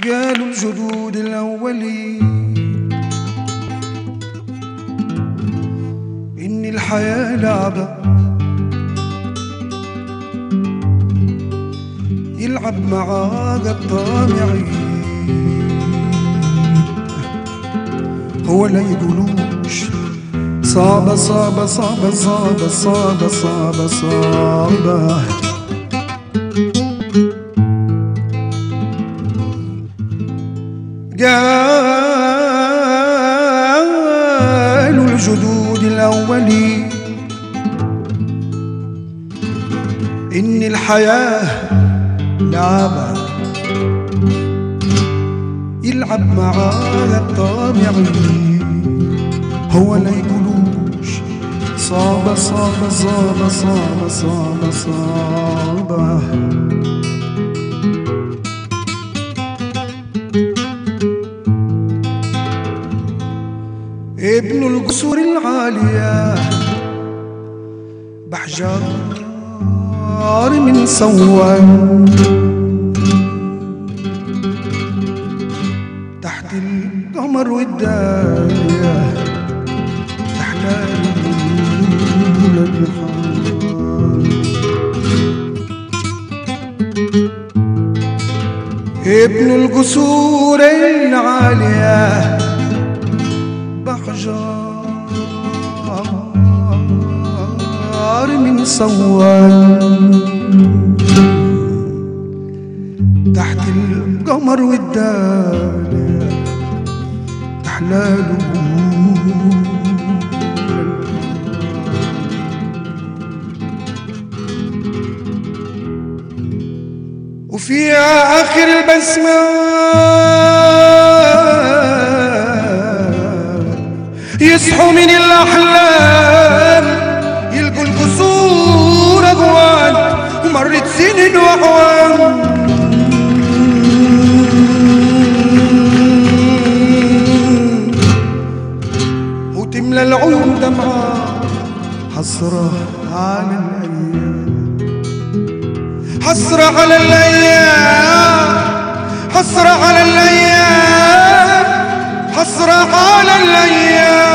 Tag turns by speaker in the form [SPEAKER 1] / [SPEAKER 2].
[SPEAKER 1] قالوا الجدود الأولين إن الحياة لعبة يلعب معاك الطامعين هو لا يقولوش صعبة صعبة صعبة صعبة صعبة صعبة صعبة قالوا الجدود الأولين إن الحياة لعبة يلعب معاها الطامعين هو لا يقولوش صعبة صعبة صعبة صعبة صعبة صعبة ابن القصور العالية بحجار من سوان تحت القمر والدالية تحلال النهار ابن القصور العالية بحجار من صوان تحت القمر والدالة تحلاله وفي آخر البسمة يصحوا من الأحلام يلقوا القصور أغوان ومرت سنين وأعوام وتملى العيون دمعة حسرة على الأيام حسرة على الأيام حسرة على الأيام حسرة على الأيام